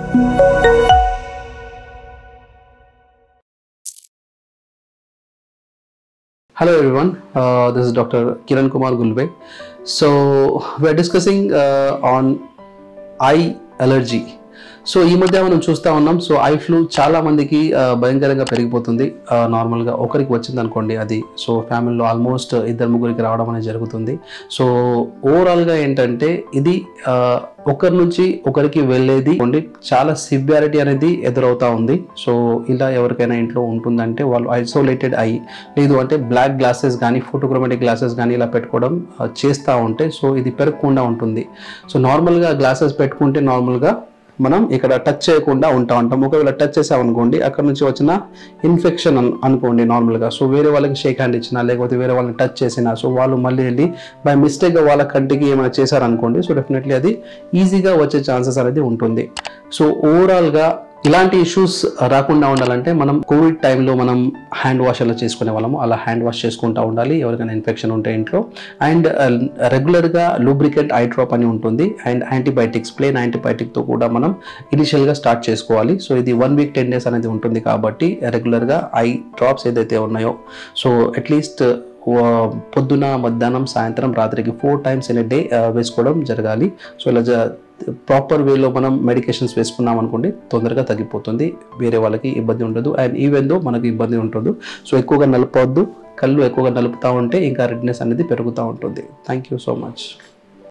Hello everyone, uh, this is Dr. Kiran Kumar Gulbe. So we are discussing uh, on eye allergy. So ఈ మధ్య మనం చూస్తూ ఉన్నాం so I flu చాలా మందికి ఆ, భయంకరంగా పెరిగిపోతుంది ఆ, నార్మల్గా ఒకరికి వచ్చింది అనుకోండి అది సో ఫ్యామిలీలో ఆల్మోస్ట్ ఇద్దరు ముగ్గురికి రావడం అనేది జరుగుతుంది సో ఓవరాల్గా ఏంటంటే ఇది ఆ, ఒకరి నుంచి ఒకరికి వెళ్ళేది ఉండి చాలా సివియారిటీ అనేది ఎదురవుతా ఉంది సో ఇలా ఎవరికైనా ఇంట్లో ఉంటుందంటే వాళ్ళు ఐసోలేటెడ్ అయ్యి లేదు అంటే బ్లాక్ గ్లాసెస్ కానీ ఫోటోక్రోమాటిక్ గ్లాసెస్ కానీ ఇలా పెట్టుకోవడం ఆ, చేస్తూ ఉంటే సో ఇది పెరగకుండా ఉంటుంది సో నార్మల్గా గ్లాసెస్ పెట్టుకుంటే నార్మల్గా మనం ఇక్కడ టచ్ చేయకుండా ఉంటా ఉంటాం ఒకవేళ టచ్ చేసామనుకోండి అక్కడ నుంచి వచ్చిన ఇన్ఫెక్షన్ అన్- అనుకోండి నార్మల్గా సో వేరే వాళ్ళకి షేక్ హ్యాండ్ ఇచ్చినా లేకపోతే వేరే వాళ్ళని టచ్ చేసినా సో వాళ్ళు మళ్ళీ వెళ్ళి బై మిస్టేక్గా వాళ్ళ కంటికి ఏమైనా చేశారనుకోండి సో డెఫినెట్లీ అది ఈజీగా వచ్చే ఛాన్సెస్ అనేది ఉంటుంది సో ఓవరాల్గా ఇలాంటి ఇష్యూస్ రాకుండా ఉండాలంటే మనం కోవిడ్ టైంలో మనం హ్యాండ్ వాష్ అలా చేసుకునే వాళ్ళము అలా హ్యాండ్ వాష్ చేసుకుంటూ ఉండాలి ఎవరికైనా ఇన్ఫెక్షన్ ఉంటే ఇంట్లో అండ్ రెగ్యులర్గా లూబ్రికెంట్ ఐ డ్రాప్ అని ఉంటుంది అండ్ యాంటీబయాటిక్స్ ప్లేన్ యాంటీబయాటిక్తో కూడా మనం ఇనిషియల్గా స్టార్ట్ చేసుకోవాలి సో ఇది వన్ వీక్ టెన్ డేస్ అనేది ఉంటుంది కాబట్టి రెగ్యులర్గా ఐ డ్రాప్స్ ఏదైతే ఉన్నాయో సో అట్లీస్ట్ పొద్దున మధ్యాహ్నం సాయంత్రం రాత్రికి ఫోర్ టైమ్స్ ఇన్ డే వేసుకోవడం జరగాలి సో ఇలా ప్రాపర్ వేలో మనం మెడికేషన్స్ వేసుకున్నాం అనుకోండి తొందరగా తగ్గిపోతుంది వేరే వాళ్ళకి ఇబ్బంది ఉండదు అండ్ ఈవెన్ దో మనకి ఇబ్బంది ఉండదు సో ఎక్కువగా నలపవద్దు కళ్ళు ఎక్కువగా నలుపుతూ ఉంటే ఇంకా రెడ్నెస్ అనేది పెరుగుతూ ఉంటుంది థ్యాంక్ యూ సో మచ్